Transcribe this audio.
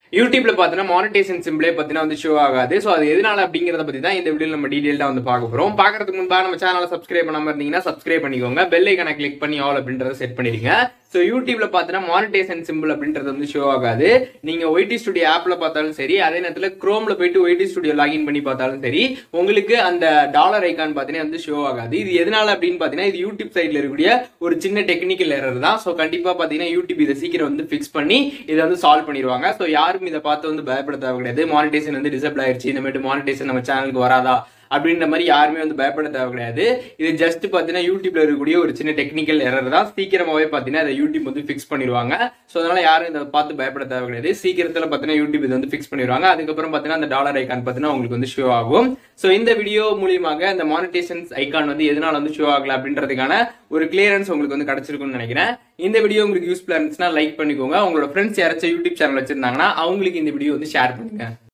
யூடியூப்ல பார்த்தீங்கன்னா மானிட்டேஷன் சிம்பிளே பார்த்தீங்கன்னா வந்து ஷோ ஆகாது ஸோ அது எதனால அப்படிங்கிறத பத்தி தான் இந்த வீடியோ நம்ம டீடைல்டாக வந்து பார்க்க போறோம் பார்க்கறதுக்கு முன்பாக நம்ம சேனலை சப்ஸ்கிரைப் பண்ணாம இருந்தீங்கன்னா சப்ஸ்கிரைப் பண்ணிக்கோங்க பெல் ஐக்கனை கிளிக் பண்ணி ஆல் அப்படின்றத செட் பண்ணிடுங்க ஸோ யூடியூப்ல பார்த்தீங்கன்னா மானிட்டேஷன் சிம்பிள் அப்படின்றது வந்து ஷோ ஆகாது நீங்க ஒய்டி ஸ்டுடியோ ஆப்ல பார்த்தாலும் சரி அதே நேரத்தில் குரோம்ல போயிட்டு ஒய்டி ஸ்டுடியோ லாகின் பண்ணி பார்த்தாலும் சரி உங்களுக்கு அந்த டாலர் ஐக்கான் பார்த்தீங்கன்னா வந்து ஷோ ஆகாது இது எதனால அப்படின்னு பார்த்தீங்கன்னா இது யூடியூப் சைட்ல இருக்கக்கூடிய ஒரு சின்ன டெக்னிக்கல் எரர் தான் ஸோ கண்டிப்பா பார்த்தீங்கன்னா யூடியூப் இதை சீக்கிரம் வந்து ஃபிக்ஸ் பண்ணி இதை வந்து சால்வ் பண்ணிடுவாங்க ஸோ யாரும் இதை பார்த்து வந்து பயப்பட தேவை கிடையாது மானிட்டேஷன் வந்து டிசபிள் ஆயிருச்சு இந்த மாதிரி மானிட்டேஷன் நம்ம சேனலுக்கு வராதா அப்படின்ற மாதிரி யாருமே வந்து பயப்பட தேவை கிடையாது இது ஜஸ்ட் பார்த்தீங்கன்னா யூடியூப்ல இருக்கக்கூடிய ஒரு சின்ன டெக்னிக்கல் எரர் தான் சீக்கிரமாவே பார்த்தீங்கன்னா அதை யூடியூப் வந்து ஃபிக்ஸ் பண்ணிடுவாங்க ஸோ அதனால யாரும் இதை பார்த்து பயப்பட தேவை கிடையாது சீக்கிரத்தில் பார்த்தீங்கன்னா யூடியூப் இதை வந்து ஃபிக்ஸ் பண்ணிடுவாங்க அதுக்கப்புறம் பார்த்தீங்கன்னா அந்த டாலர் ஐக்கான் பார்த்தீங்கன்னா உங்களுக்கு வந்து ஷோ ஆகும் ஸோ இந்த வீடியோ மூலியமாக இந்த மானிட்டேஷன்ஸ் ஐக்கான் வந்து எதனால வந்து ஷோ ஆகல அப்படின்றதுக்கான ஒரு கிளியரன்ஸ் உங்களுக்கு வந்து கிடைச்சிருக்கும்னு நினைக்கிறேன் இந்த வீடியோ உங்களுக்கு யூஸ்ஃபுல்லாக இருந்துச்சுன்னா லைக் பண்ணிக்கோங்க உங்களோட ஃப்ரெண்ட்ஸ் யாராச்சும் யூடியூப் சேனல் வச்சிருந்தாங்கன்னா அவங்களுக்கு இந்த வீடியோ வந்து ஷேர் பண்ணுங்க